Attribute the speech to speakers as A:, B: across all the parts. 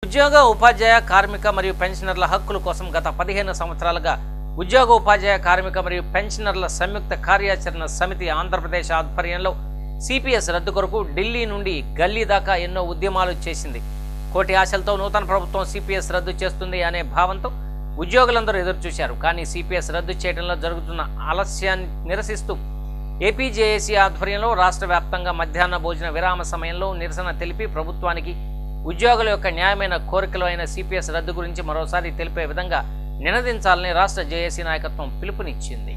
A: ఉద్యోగ ఉపాధ్యాయ కార్మిక మరియు పెన్షనర్ల హక్కుల కోసం గత పదిహేను సంవత్సరాలుగా ఉద్యోగ ఉపాధ్యాయ కార్మిక మరియు పెన్షనర్ల సంయుక్త కార్యాచరణ సమితి ఆంధ్రప్రదేశ్ ఆధ్వర్యంలో సిపిఎస్ రద్దు కొరకు ఢిల్లీ నుండి గల్లీ దాకా ఎన్నో ఉద్యమాలు చేసింది కోటి ఆశలతో నూతన ప్రభుత్వం సిపిఎస్ రద్దు చేస్తుంది అనే భావంతో ఉద్యోగులందరూ ఎదురుచూశారు కానీ సిపిఎస్ రద్దు చేయడంలో జరుగుతున్న ఆలస్యాన్ని నిరసిస్తూ ఏపీజేఏసీ ఆధ్వర్యంలో రాష్ట్ర వ్యాప్తంగా మధ్యాహ్న భోజన విరామ సమయంలో నిరసన తెలిపి ప్రభుత్వానికి ఉద్యోగుల యొక్క న్యాయమైన కోరికలు అయిన సిపిఎస్ రద్దు గురించి మరోసారి తెలిపే విధంగా నినదించాలని రాష్ట్ర జేఏసీ నాయకత్వం పిలుపునిచ్చింది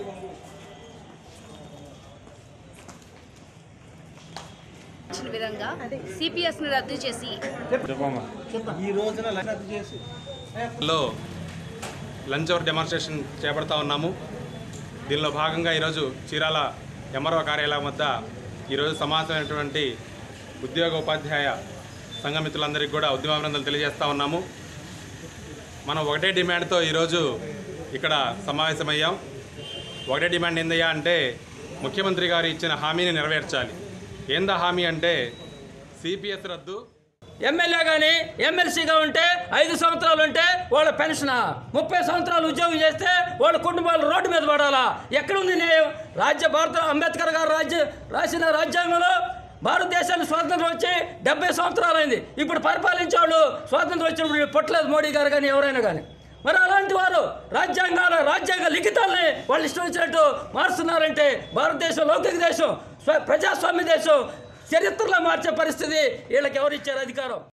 B: ఇచ్చిన విధంగా సిపిఎస్ని రద్దు చేసి
C: ఈ రోజున రద్దు చేసి
D: లో లంచ్ అవర్ డెమాన్స్ట్రేషన్ చేపడతా ఉన్నాము దీనిలో భాగంగా ఈరోజు చీరాల ఎంఆర్ఓ కార్యాలయం వద్ద ఈరోజు సమావేశమైనటువంటి ఉద్యోగ ఉపాధ్యాయ సంఘమిత్రులందరికీ కూడా ఉద్యమాభినందనలు తెలియజేస్తూ ఉన్నాము మనం ఒకటే డిమాండ్తో ఈరోజు ఇక్కడ సమావేశమయ్యాం ఒకటే డిమాండ్ ఏందయ్యా అంటే ముఖ్యమంత్రి గారు ఇచ్చిన హామీని నెరవేర్చాలి ఏందా హామీ అంటే సిపిఎస్ రద్దు
E: ఎమ్మెల్యే కానీ ఎమ్మెల్సీగా ఉంటే ఐదు సంవత్సరాలు ఉంటే వాళ్ళ పెన్షన్ ముప్పై సంవత్సరాలు ఉద్యోగం చేస్తే వాళ్ళ కుటుంబాలు రోడ్డు మీద పడాలా ఎక్కడుంది న్యాయం రాజ్య భారత అంబేద్కర్ గారు రాజ్య రాసిన రాజ్యాంగంలో భారతదేశానికి స్వాతంత్రం వచ్చి డెబ్బై సంవత్సరాలు అయింది ఇప్పుడు పరిపాలించే వాళ్ళు స్వాతంత్రం వచ్చినప్పుడు పుట్టలేదు మోడీ గారు కానీ ఎవరైనా కానీ మరి అలాంటి వారు రాజ్యాంగాల రాజ్యాంగ లిఖితాలని వాళ్ళు ఇష్టం వచ్చినట్టు మారుస్తున్నారంటే భారతదేశం లౌకిక దేశం స్వ- ప్రజాస్వామ్య దేశం చరిత్రలో మార్చే పరిస్థితి వీళ్ళకి ఎవరు ఇచ్చారు అధికారం